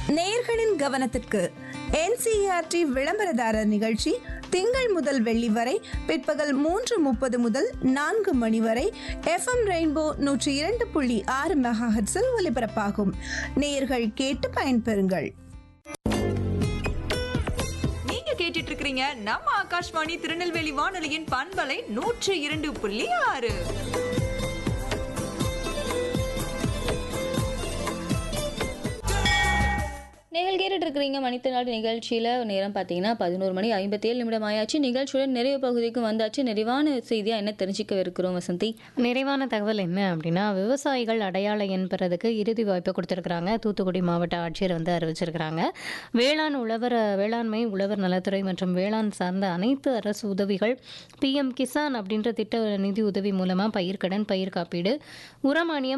நேயர்களின் கவனத்திற்கு என்சிஆர்டி விளம்பரதாரர் நிகழ்ச்சி திங்கள் முதல் வெள்ளி வரை பிற்பகல் மூன்று முப்பது முதல் நான்கு மணி வரை எஃப்எம் ரெயின்போ நூற்றி இரண்டு புள்ளி ஆறு மெகாஹெட்ஸில் ஒலிபரப்பாகும் நேயர்கள் கேட்டு பயன்பெறுங்கள் நீங்க கேட்டுட்டு இருக்கிறீங்க நம்ம ஆகாஷ்வாணி திருநெல்வேலி வானொலியின் பண்பலை நூற்று இரண்டு புள்ளி ஆறு நீங்கள் கேட்டுட்டு இருக்கிறீங்க மனித நாடு நிகழ்ச்சியில் நேரம் பார்த்தீங்கன்னா பதினோரு மணி ஐம்பத்தேழு நிமிடம் ஆயாச்சு நிகழ்ச்சியோட நிறைவு பகுதிக்கு வந்தாச்சு நிறைவான செய்தியாக என்ன தெரிஞ்சுக்க இருக்கிறோம் வசந்தி நிறைவான தகவல் என்ன அப்படின்னா விவசாயிகள் அடையாள எண் பெறதுக்கு இறுதி வாய்ப்பு கொடுத்துருக்குறாங்க தூத்துக்குடி மாவட்ட ஆட்சியர் வந்து அறிவிச்சிருக்கிறாங்க வேளாண் உழவர் வேளாண்மை உழவர் நலத்துறை மற்றும் வேளாண் சார்ந்த அனைத்து அரசு உதவிகள் பிஎம் கிசான் அப்படின்ற திட்ட நிதி உதவி மூலமாக பயிர்க்கடன் பயிர் காப்பீடு உரமானியம்